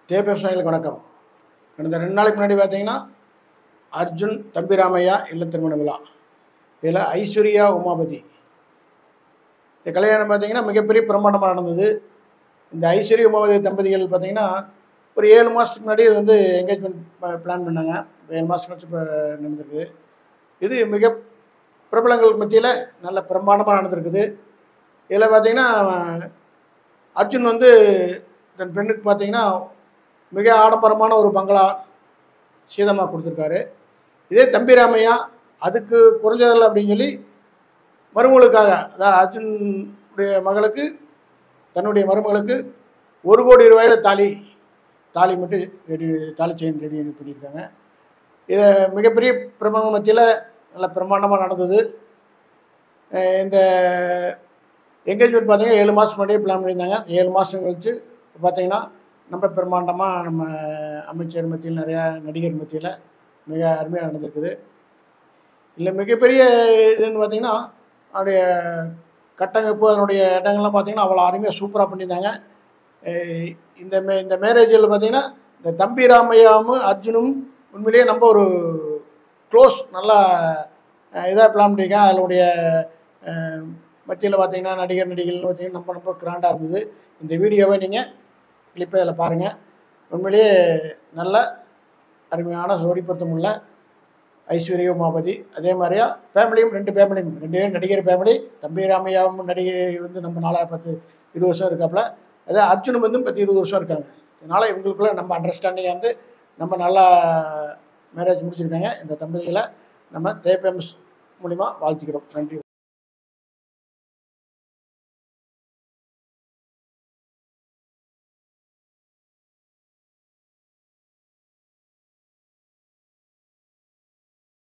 தேபேப் சேனலுக்கு வணக்கம் கடந்த ரெண்டு நாளைக்கு முன்னாடி பார்த்தீங்கன்னா அர்ஜுன் தம்பிராமையா இல்ல திருமண விழா இதில் ஐஸ்வர்யா உமாபதி இந்த கல்யாணம் பார்த்தீங்கன்னா மிகப்பெரிய பிரமாண்டமாக நடந்தது இந்த ஐஸ்வர்யா உமாபதி தம்பதிகள் பார்த்தீங்கன்னா ஒரு ஏழு மாதத்துக்கு முன்னாடி வந்து என்கேஜ்மெண்ட் பிளான் பண்ணாங்க இப்போ ஏழு மாதம் கழிச்சு இப்போ நடந்திருக்கு இது மிக பிரபலங்கள் மத்தியில் நல்ல பிரமாண்டமாக நடந்திருக்குது இதில் பார்த்தீங்கன்னா அர்ஜுன் வந்து தன் பெண்ணுக்கு பார்த்தீங்கன்னா மிக ஆடம்பரமான ஒரு பங்களா சீதமாக கொடுத்துருக்காரு இதே தம்பிராமையா அதுக்கு குறைஞ்சதில்லை அப்படின்னு சொல்லி மருமகளுக்காக அதாவது அர்ஜுனுடைய மகளுக்கு தன்னுடைய மருமகளுக்கு ஒரு கோடி ரூபாயில் தாலி தாலி மட்டும் ரெடி தாலி செயின் ரெடி பண்ணியிருக்காங்க இதை மிகப்பெரிய பிரமாண மத்தியில் நல்ல பிரமாண்டமாக நடந்தது அஹ் இந்த என்கேஜ்மெண்ட் பார்த்தீங்கன்னா ஏழு மாதம் முன்னாடியே பிளான் பண்ணியிருந்தாங்க ஏழு மாதம் கழிச்சு இப்போ பார்த்தீங்கன்னா நம்ம பிரம்மாண்டமாக நம்ம அமைச்சர் மத்தியில் நிறையா நடிகர் மத்தியில் மிக அருமையாக நடந்திருக்குது இல்லை மிகப்பெரிய இதுன்னு பார்த்தீங்கன்னா அவருடைய கட்டமைப்பு அதனுடைய இடங்கள்லாம் பார்த்தீங்கன்னா அவ்வளோ அருமையாக சூப்பராக பண்ணியிருந்தாங்க அஹ் இந்த மே இந்த மேரேஜில் பார்த்தீங்கன்னா இந்த தம்பி ராமையாவும் அர்ஜுனும் உண்மையிலேயே நம்ம ஒரு க்ளோஸ் நல்லா இதாக பிளான் பண்ணியிருக்கேன் அதனுடைய மத்தியில் பார்த்தீங்கன்னா நடிகர் நடிகைகள்னு பார்த்தீங்கன்னா நம்ம ரொம்ப கிராண்டாக இருந்தது இந்த வீடியோவை நீங்கள் கிளிப்பை அதில் பாருங்கள் உண்மையிலேயே நல்ல அருமையான ஜோடி பொருத்தம் உள்ள ஐஸ்வர்யா உமாபதி அதே மாதிரியா ஃபேமிலியும் ரெண்டு ஃபேமிலியும் ரெண்டு பேரும் நடிகர் ஃபேமிலி தம்பி ராமையாவும் நடிகை வந்து நம்ம நாலா பத்து இருபது வருஷம் இருக்காப்புல அதே அர்ஜுனும் வந்து பத்து இருபது வருஷம் இருக்காங்க இதனால் இவங்களுக்குள்ள நம்ம அண்டர்ஸ்டாண்டிங் வந்து நம்ம நல்லா மேரேஜ் முடிச்சிருக்காங்க இந்த தம்பதிகளை நம்ம தேபேம்ஸ் மூலிமா வாழ்த்துக்கிறோம் நன்றி